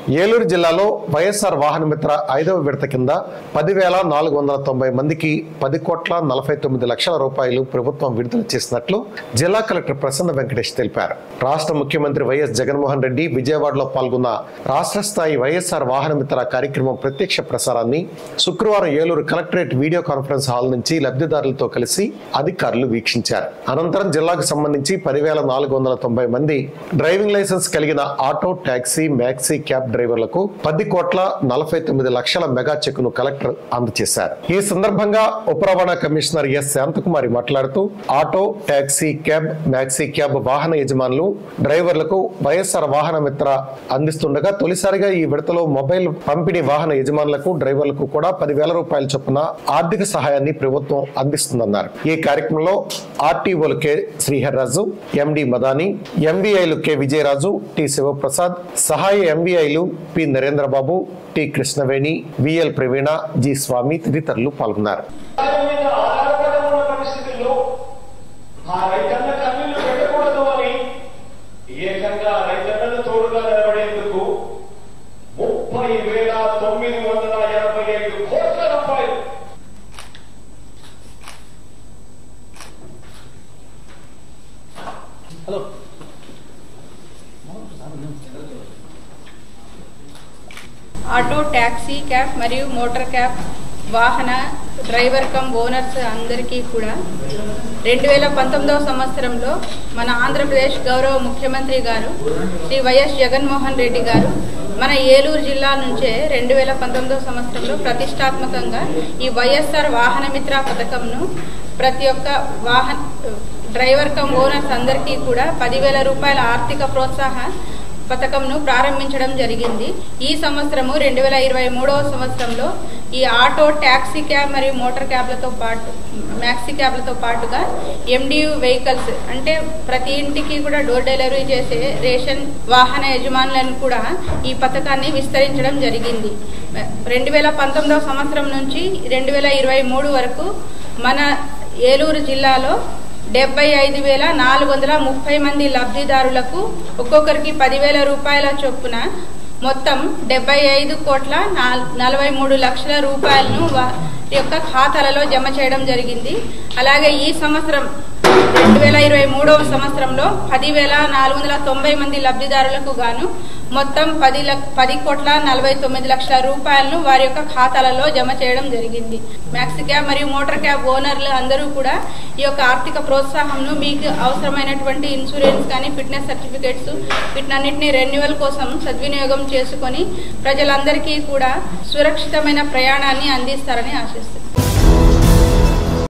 ఏలూరు జిల్లాలో వైఎస్ఆర్ వాహన మిత్ర ఐదవ విడత కింద పదివేల నాలుగు వందల తొంభై మందికి పది కోట్ల నలభై తొమ్మిది లక్షల రూపాయలు ప్రభుత్వం విడుదల చేసినట్లు జిల్లా కలెక్టర్ ప్రసన్న వెంకటేష్ తెలిపారు రాష్ట్ర ముఖ్యమంత్రి వైఎస్ జగన్మోహన్ రెడ్డి విజయవాడలో పాల్గొన్న రాష్ట్ర స్థాయి వైఎస్ఆర్ వాహన మిత్ర కార్యక్రమం ప్రత్యక్ష ప్రసారాన్ని శుక్రవారం Eluru collectorate video conference hall నుంచి లబ్ధిదారులతో కలిసి అధికారులు వీక్షించారు అనంతరం జిల్లాకు సంబంధించి పదివేల నాలుగు వందల తొంభై మంది డ్రైవింగ్ లైసెన్స్ కలిగిన ఆటో టాక్సీ మ్యాక్సీ క్యాబ్ డ్రైవర్లకు పది కోట్ల నలభై తొమ్మిది లక్షల మెగా చెక్ ను కలెక్టర్ అందజేశారు ఈ సందర్భంగా ఉప రవాణా కమిషనర్ ఎస్ శాంతకుమారి మాట్లాడుతూ auto taxi cab maxi cab వాహన యజమానులు డ్రైవర్లకు వైఎస్ఆర్ వాహన మిత్ర అందిస్తుండగా తొలిసారిగా ఈ విడతలో మొబైల్ పంపిణీ వాహన యజమానులకు డ్రైవర్లకు కూడా పదివేల రూపాయల చొప్పున ఆర్థిక సహాయాన్ని ప్రభుత్వం అందిస్తుందన్నారు ఈ కార్యక్రమంలో ఆర్టీఓలు కె శ్రీహర్రాజు ఎండి మదాని ఎంబీఐలు కె విజయరాజు టి శివప్రసాద్ సహాయ ఎంబీఐలు P Narendrababu T Krishnaveni VL Praveena G Swamy తదితరులు పాల్గొన్నారు దాని మీద ఆధారపడి ఉన్న పరిస్థితుల్లో ఆ రైతన్న కన్నీళ్లు పెట్టకూడదు అని ఏకంగా రైతన్నలు తోడుగా నిలబడేందుకు ముప్పై వేల తొమ్మిది వందల ఎనభై ఐదు కోట్ల రూపాయలు ఆటో ట్యాక్సీ క్యాబ్ మరియు మోటార్ క్యాబ్ వాహన డ్రైవర్ కమ్ ఓనర్స్ అందరికీ కూడా రెండు వేల పంతొమ్మిదవ సంవత్సరంలో మన ఆంధ్రప్రదేశ్ గౌరవ ముఖ్యమంత్రి గారు శ్రీ వైఎస్ జగన్మోహన్ రెడ్డి గారు మన ఏలూరు జిల్లా నుంచే రెండు వేల పంతొమ్మిదవ సంవత్సరంలో ప్రతిష్టాత్మకంగా ఈ వైఎస్ఆర్ వాహన మిత్ర పథకంను ప్రతి ఒక్క వాహన డ్రైవర్ కమ్ ఓనర్స్ అందరికీ కూడా పదివేల రూపాయల ఆర్థిక ప్రోత్సాహ పథకంను ప్రారంభించడం జరిగింది ఈ సంవత్సరము రెండు వేల ఇరవై మూడవ సంవత్సరంలో ఈ ఆటో ట్యాక్సీ క్యాబ్ మరియు మోటార్ క్యాబ్లతో పాటు మ్యాక్సీ క్యాబ్లతో పాటుగా ఎండియు వెహికల్స్ అంటే ప్రతి ఇంటికి కూడా డోర్ డెలివరీ చేసే రేషన్ వాహన యజమానులను కూడా ఈ పథకాన్ని విస్తరించడం జరిగింది రెండు వేల పంతొమ్మిదవ సంవత్సరం నుంచి రెండు వేల ఇరవై మూడు వరకు మన ఏలూరు జిల్లాలో డెబ్బై ఐదు వేల నాలుగు వందల ముప్పై మంది లబ్ధిదారులకు ఒక్కొక్కరికి పదివేల రూపాయల చొప్పున మొత్తం డెబ్బై ఐదు కోట్ల నాల్- నలభై మూడు లక్షల రూపాయలను వారి యొక్క ఖాతాలలో జమ చేయడం జరిగింది అలాగే ఈ సంవత్సరం రెండు వేల ఇరవై మూడవ సంవత్సరంలో పదివేల నాలుగు వందల తొంభై మంది లబ్ధిదారులకు గాను మొత్తం పది లక్ పది కోట్ల నలభై తొమ్మిది లక్షల రూపాయలను వారి యొక్క ఖాతాలలో జమ చేయడం జరిగింది మ్యాక్సీ క్యాబ్ మరియు మోటార్ క్యాబ్ ఓనర్లు అందరూ కూడా ఈ యొక్క ఆర్థిక ప్రోత్సాహంను మీకు అవసరమైనటువంటి ఇన్సూరెన్స్ కానీ ఫిట్నెస్ సర్టిఫికేట్స్ వీటినన్నింటినీ రెన్యువల్ కోసం సద్వినియోగం చేసుకొని ప్రజలందరికీ కూడా సురక్షితమైన ప్రయాణాన్ని అందిస్తారని ఆశిస్తున్నాను